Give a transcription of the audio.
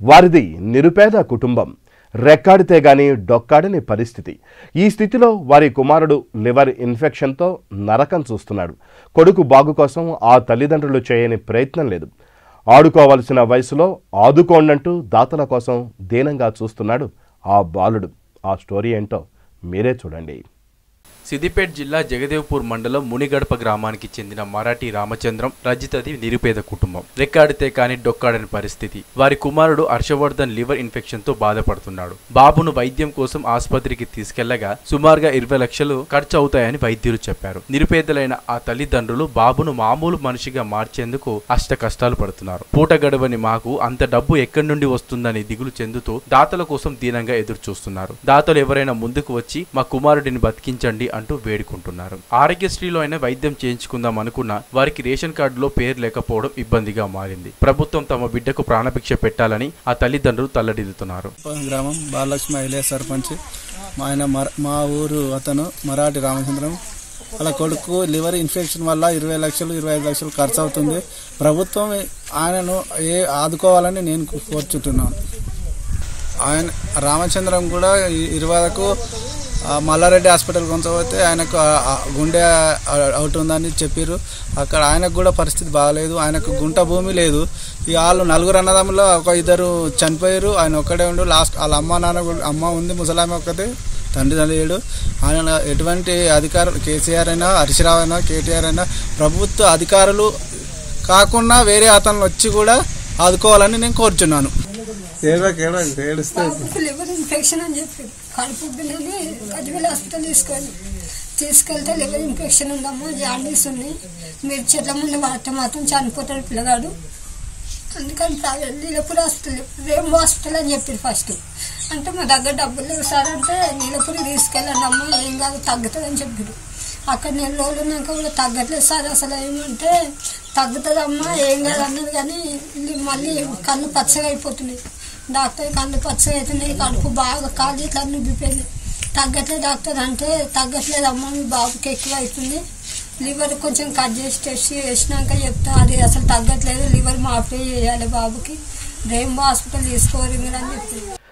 వారిది నిరుపేద కుటుంబం రెక్కాడితే గాని డొక్కాడని పరిస్థితి ఈ స్థితిలో వారి కుమారుడు లివర్ ఇన్ఫెక్షన్తో నరకం చూస్తున్నాడు కొడుకు బాగు కోసం ఆ తల్లిదండ్రులు చేయని ప్రయత్నం లేదు ఆడుకోవలసిన వయసులో ఆదుకోండంటూ దాతల కోసం దీనంగా చూస్తున్నాడు ఆ బాలుడు ఆ స్టోరీ ఏంటో మీరే చూడండి సిద్దిపేట్ జిల్లా జగదేవ్పూర్ మండలం మునిగడప గ్రామానికి చెందిన మరాఠీ రామచంద్రం రజితది నిరుపేద కుటుంబం రెక్కాడితే కాని డొక్కాడని పరిస్థితి వారి కుమారుడు హర్షవర్ధన్ లివర్ ఇన్ఫెక్షన్ తో బాధపడుతున్నాడు బాబును వైద్యం కోసం ఆసుపత్రికి తీసుకెళ్లగా సుమారుగా ఇరవై లక్షలు ఖర్చు అవుతాయని వైద్యులు చెప్పారు నిరుపేదలైన ఆ తల్లిదండ్రులు బాబును మామూలు మనిషిగా మార్చేందుకు అష్ట కష్టాలు పడుతున్నారు పూట గడవని మాకు అంత డబ్బు ఎక్కడి నుండి వస్తుందని దిగులు చెందుతూ దాతల కోసం దీనంగా ఎదురు చూస్తున్నారు దాతలు ఎవరైనా ముందుకు వచ్చి మా కుమారుడిని బతికించండి అంటూ వేడుకుంటున్నారు ఆరోగ్యశ్రీలో అయినా వైద్యం చేయించుకుందాం అనుకున్నా వారికి రేషన్ కార్డులో పేరు లేకపోవడం ఇబ్బందిగా మారింది ప్రభుత్వం తమ బిడ్డకు ప్రాణభిక్ష పెట్టాలని ఆ తల్లిదండ్రులు తల్లడిల్లుతున్నారు గ్రామం బాలలక్ష్మి ఐలే సర్పంచ్ మా ఆయన మర- మా ఊరు అతను మరాఠీ రామచంద్రం వాళ్ళ కొడుకు లివర్ ఇన్ఫెక్షన్ వల్ల ఇరవై లక్షలు ఇరవై ఐదు లక్షలు ఖర్చు అవుతుంది ప్రభుత్వం ఆయనను ఏ ఆదుకోవాలని నేను కోరుచుంటున్నాను ఆయన రామచంద్రం కూడా ఈ- ఇరువరకు ఆ, మల్లారెడ్డి హాస్పిటల్ కొంచపోతే ఆయనకు ఆ- ఆ గుండె ఆ- అవుట్ ఉందని చెప్పారు అక్కడ ఆయనకు కూడా పరిస్థితి బాగాలేదు ఆయనకు గుంట భూమి లేదు ఈ వాళ్ళు నలుగురు అన్నదమ్ములో ఒక ఇద్దరు చనిపోయారు ఆయన ఒక్కడే ఉండు లాస్ట్ వాళ్ళ అమ్మ నాన్న కూడా- అమ్మ ఉంది ముసలామె ఒక్కతే తండ్రి లేడు ఆయన ఎటువంటి అధికారులు కేసీఆర్ అయినా హరీశ్రావు అయినా కేటీఆర్ అయినా ప్రభుత్వ అధికారులు కాకుండా వేరే అతను వచ్చి కూడా ఆదుకోవాలని నేను కోరుచున్నాను ఏడవకు ఏడవకు ఏడుస్తే బాబుకి లివర్ ఇన్ఫెక్షన్ అని చెప్పి కడుపు బిల్లని గజ్వేల్ హాస్పిటల్ తీసుకొని తీసుకెళ్తే లివర్ ఇన్ఫెక్షన్ ఉందమ్మా జాండీస్ ఉంది మీరు చెట్ల ముందు వాడితే మాత్రం చనిపోతాడు పిల్లగాడు అందుకని ప్రైవేట్ నీలపూర్ హాస్పిటల్ రేమ్ హాస్పిటల్ అని చెప్పారు ఫస్ట్ అంటే మా దగ్గర డబ్బులు లేవు సార్ అంటే నీలపూర్ తీసుకెళ్ళండి అమ్మా ఏం కాదు తగ్గుతుందని చెప్పారు అక్కడ నెల రోజులు ఉన్నాక కూడా తగ్గట్లేదు సార్ అసలు ఏమంటే తగ్గుతుందమ్మా ఏం కాదు అన్నది కానీ ఇది మళ్ళీ కళ్ళు పచ్చగా అయిపోతున్నాయి డాక్టర్ కళ్ళు పచ్చగా అవుతున్నాయి కడుపు బాగా కాలు ఇట్లా నిండిపోయింది తగ్గట్లేదు డాక్టర్ అంటే తగ్గట్లేదు అమ్మ మీ బాబుకి ఎక్కువ అవుతుంది లివర్ కొంచెం కట్ చేసి టెస్ట్ చేసినాక చెప్తా అది అసలు తగ్గట్లేదు లివర్ మాఫీ చేయాలి బాబుకి రేంబో హాస్పిటల్ తీసుకోవాలి మీరు అని చెప్పి